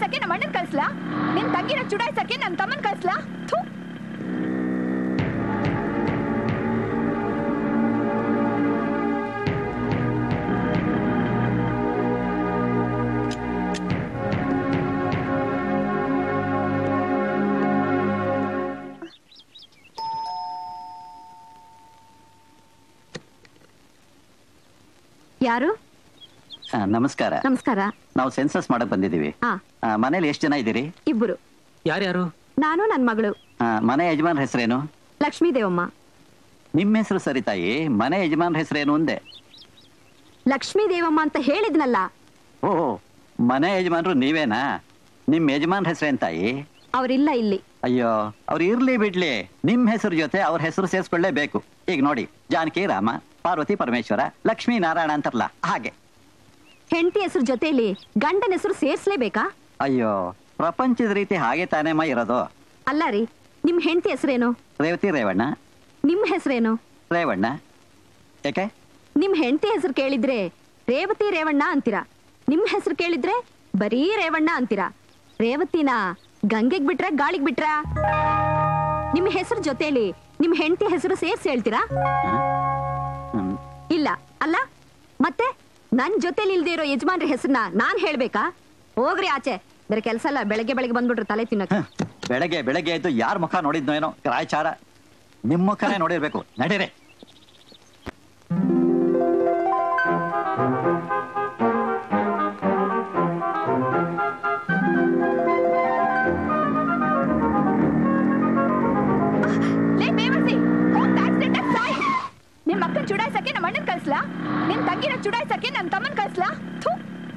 ಚುಡಾಯಿಸಕ್ಕೆ ನಮ್ಮ ಅಣ್ಣನ್ ಕಳ್ಸ್ಲಾ ನಿನ್ ತಂಗಿನ ಚುಡಾಯಿಸಕ್ಕೆ ನನ್ ತಮ್ಮನ್ ಕಳ್ಸ್ಲಾ ಥು ಯಾರು ಆ, ನಮಸ್ಕಾರ ನಮಸ್ಕಾರ ನಾವು ಸೆನ್ಸಸ್ ಮಾಡಕ್ ಬಂದಿದ್ದೀವಿ ಹಾ ಆ, ಮನೇಲಿ ಎಷ್ಟು ಜನ ಇದ್ದೀರಿ ಇಬ್ಬರು ಯಾರ್ಯಾರು ನಾನು ನನ್ ಮಗಳು ಆ, ಮನೆ ಯಜಮಾನ್ ಹೆಸರೇನು ಲಕ್ಷ್ಮೀ ದೇವಮ್ಮ ನಿಮ್ಮ ಹೆಸರು ಸರಿ ತಾಯಿ ಮನೆ ಯಜಮಾನ್ ಹೆಸರೇನು ಒಂದೇ ಲಕ್ಷ್ಮೀ ದೇವಮ್ಮ ಅಂತ ಹೇಳಿದ್ನಲ್ಲ ಓ ಮನೆ ಯಜಮಾನ್ರು ನೀವೇನಾ ನಿಮ್ ಯಜಮಾನ್ ಹೆಸರೇನ್ ತಾಯಿ ಅವ್ರಿಲ್ಲ ಇಲ್ಲಿ ಅಯ್ಯೋ ಅವ್ರು ಇರ್ಲಿ ಬಿಡ್ಲಿ ನಿಮ್ ಹೆಸರು ಜೊತೆ ಅವ್ರ ಹೆಸರು ಸೇರ್ಸ್ಕೊಳ್ಳೇಬೇಕು ಈಗ ನೋಡಿ ಜಾನಕಿ ರಾಮ ಪಾರ್ವತಿ ಪರಮೇಶ್ವರ ಲಕ್ಷ್ಮೀ ನಾರಾಯಣ ಅಂತಾರಲ್ಲ ಹಾಗೆ ಹೆಂಡತಿ ಹೆಸರು ಜೊತೆಲಿ ಗಂಡನ ಹೆಸರು ಸೇರ್ಸ್ಲೇಬೇಕಾ ಅಯ್ಯೋ ಪ್ರಪಂಚದ ರೀತಿ ಹಾಗೆ ತಾನೇಮ ಇರೋದು ಅಲ್ಲ ರೀ ನಿಮ್ ಹೆಂಡತಿ ಹೆಸರೇನು ರೇವತಿ ರೇವಣ್ಣ ನಿಮ್ ಹೆಸರೇನು ರೇವಣ್ಣ ಯಾಕೆ ನಿಮ್ ಹೆಂಡತಿ ಹೆಸರು ಕೇಳಿದ್ರೆ ರೇವತಿ ರೇವಣ್ಣ ಅಂತೀರಾ ನಿಮ್ ಹೆಸರು ಕೇಳಿದ್ರೆ ಬರೀ ರೇವಣ್ಣ ಅಂತೀರಾ ರೇವತಿನ ಗಂಗೆಗ್ ಬಿಟ್ರ ಗಾಳಿಗ್ ಬಿಟ್ರ ನಿಮ್ ಹೆಸರು ಜೊತೆಲಿ ನಿಮ್ ಹೆಂಡತಿ ಹೆಸರು ಸೇರ್ಸಿ ಹೇಳ್ತೀರಾ ಹ್ಮ್. ಇಲ್ಲ ಅಲ್ಲ ಮತ್ತೆ ನನ್ ಜೊತೆಲಿ ಇಲ್ದೇ ಇರೋ ಯಜಮಾನ್ರ ಹೆಸರನ್ನ ನಾನ್ ಹೇಳ್ಬೇಕಾ ಹೋಗ್ರಿ ಆಚೆ ಬೇರೆ ಕೆಲಸ ಇಲ್ಲ ಬೆಳಗ್ಗೆ ಬೆಳಗ್ಗೆ ಬಂದ್ಬಿಟ್ರು ತಲೆ ತಿನ್ನಕ್ಕೆ ಹ, ಬೆಳಗ್ಗೆ ಬೆಳಗ್ಗೆ ಎದ್ದು ಯಾರ ಮುಖ ನೋಡಿದ್ನೋ ಏನೋ ಗ್ರಾಚಾರ ನಿಮ್ ಮುಖನೇ ನೋಡಿರ್ಬೇಕು ನಡೀರಿ ಲೇ ಬೇವರ್ಸಿ ಹೋಗ್ ಆಕ್ಸಿಡೆಂಟ್ ಆಗಿ ಸಾಯ್ ನಿಮ್ ಅಕ್ಕನ್ ಚುಡಾಯಿಸಕ್ಕೆ ನಮ್ಮ ಅಣ್ಣನ್ ಕಳ್ಸ್ಲಾ ನಿನ್ ತಂಗಿನ ಚುಡಾಯಿಸಕ್ಕೆ ನನ್ ತಮ್ಮನ್ ಕಳ್ಸ್ಲಾ ಥು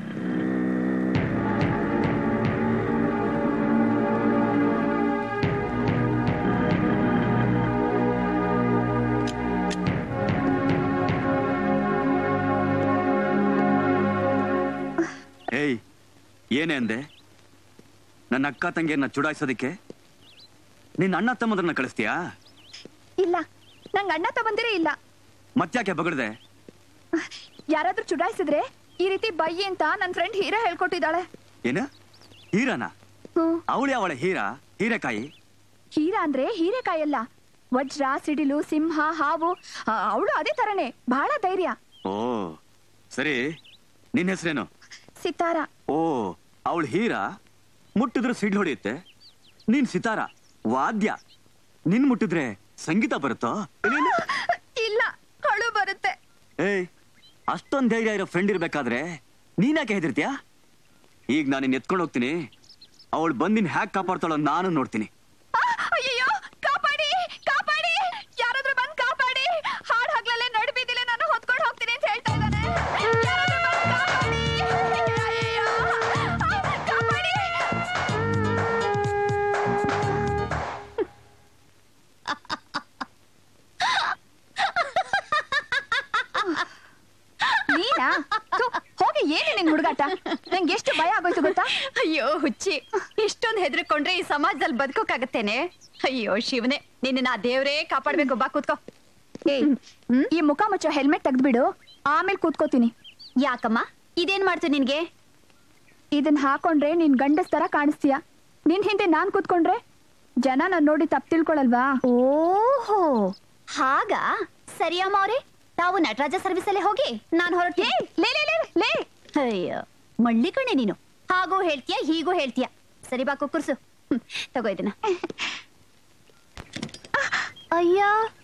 ಏಯ್ ಏನೇ ಅಂದೆ ನನ್ನ ಅಕ್ಕ ತಂಗಿಯನ್ನ ಚುಡಾಯಿಸೋದಿಕ್ಕೆ ನಿನ್ನ ಅಣ್ಣ ತಮ್ಮದ್ರನ್ನ ಕಳಿಸ್ತೀಯಾ ಇಲ್ಲ ನಂಗ್ ಅಣ್ಣ ತಗೊಂದಿರೇ ಇಲ್ಲ ಮತ್ತ್ಯಾಕೆ ಬಗಡ್ದೆ ಯಾರಾದ್ರೂ ಚುಡಾಯಿಸಿದ್ರೆ ಈ ರೀತಿ ಬಯ್ಯಿ ಅಂತ ನನ್ ಫ್ರೆಂಡ್ ಹೀರಾ ಹೇಳ್ಕೊಟ್ಟಿದ್ದಾಳೆ ಏನ ಹೀರಾನ ಹ್ಮ್ ಅವಳಿ ಅವಳೆ ಹೀರಾ ಹೀರೆಕಾಯಿ ಹೀರಾ ಅಂದ್ರೆ ಹೀರೆಕಾಯಲ್ಲ ವಜ್ರ ಸಿಡಿಲು ಸಿಂಹ ಹಾವು ಅವಳು ಅದೇ ತರನೇ ಬಹಳ ಧೈರ್ಯ ಓ ಸರಿ ನಿನ್ನ ಹೆಸರೇನು ಸಿತಾರ ಓ ಅವಳು ಹೀರಾ ಮುಟ್ಟಿದ್ರೆ ಸಿಡ್ಲು ಹೊಡೆಯುತ್ತೆ ನೀನ್ ಸಿತಾರ ವಾದ್ಯ ನಿನ್ ಮುಟ್ಟಿದ್ರೆ ಸಂಗೀತ ಬರುತ್ತೋ ಇಲ್ಲೇನು? ಇಲ್ಲ ಅಳು ಬರುತ್ತೆ ಏಯ್ ಅಷ್ಟೊಂದ್ ಧೈರ್ಯ ಇರೋ ಫ್ರೆಂಡ್ ಇರ್ಬೇಕಾದ್ರೆ ನೀನ್ಯಾಕೆ ಹೆದರ್ತೀಯ ಈಗ ನಾನು ನಿನ್ನ ಎತ್ಕೊಂಡು ಹೋಗ್ತೀನಿ ಅವಳು ಬಂದಿನ ಹ್ಯಾಕ್ ಕಾಪಾಡ್ತಾಳೋ ನಾನು ನೋಡ್ತೀನಿ ಆ, ಅಯ್ಯಯ್ಯೋ ಕಾಪಾಡಿ ಕಾಪಾಡಿ ಯಾರಾದ್ರೂ ಬಂದ್ ಕಾಪಾಡಿ ಹಾಡ್ ಹಗ್ಲಲ್ಲೇ ನಡುಬಿದಿಲೆ ನಾನು ಹೊತ್ಕೊಂಡು ಹೋಗ್ತೀನಿ ಅಂತ ಹೇಳ್ತಾ ಇದ್ದಾನೆ ಯಾರಾದ್ರೂ ಬಂದ್ ಕಾಪಾಡಿ ಅಯ್ಯಯ್ಯೋ, ಆ, ಕಾಪಾಡಿ ನೀನಾ ಥು, ಹೋಗಿ ಏನು ನಿನ್ ಹುಡುಗಾಟ ನಂಗೆ ಎಷ್ಟು ಭಯ ಆಗೋಯ್ತು ಗೊತ್ತಾ ಅಯ್ಯೋ ಹುಚ್ಚಿ ಇಷ್ಟೊಂದು ಹೆದರ್ಕೊಂಡ್ರೆ ಈ ಸಮಾಜದಲ್ಲಿ ಬದುಕೋಕಾಗತ್ತೇನೆ ಅಯ್ಯೋ ಶಿವನೇ ನಿನ್ನ ನಾ ದೇವ್ರೇ ಕಾಪಾಡ್ಬೇಕು ಬಾ ಕೂತ್ಕೋ ಏಯ್ ಈ ಮುಖ ಮುಚ್ಚೋ ಹೆಲ್ಮೆಟ್ ತೆಗ್ದ್ಬಿಡು ಆಮೇಲೆ ಕೂತ್ಕೋತೀನಿ ಯಾಕಮ್ಮ ಇದೇನ್ ಮಾಡ್ತು ನಿನ್ಗೆ ಇದನ್ ಹಾಕೊಂಡ್ರೆ ನೀನ್ ಗಂಡಸ್ ತರ ಕಾಣಿಸ್ತೀಯ ನಿನ್ ಹಿಂದೆ ನಾನ್ ಕೂತ್ಕೊಂಡ್ರೆ ಜನ ನಾನ್ ನೋಡಿ ತಪ್ಪು ತಿಳ್ಕೊಳಲ್ವಾ ಓಹೋ ಹಾಗ ಸರಿಯಮ್ಮ ಅವ್ರೆ ತಾವು ನಟರಾಜ ಸರ್ವಿಸ್ ಅಲ್ಲಿ ಹೋಗಿ ನಾನು ಹೊರಟೆ ಲೇ ಲೇ ಲೇ ಲೇ ಅಯ್ಯೋ ಮಳ್ಳಿ ಕಣೆ ನೀನು ಹಾಗೂ ಹೇಳ್ತೀಯ ಹೀಗೂ ಹೇಳ್ತೀಯ ಸರಿ ಬಾ ಕುಕ್ಕರ್ಸು ಹ್ಮ್, ತಗೋ ಇದನ್ನ ಅಯ್ಯ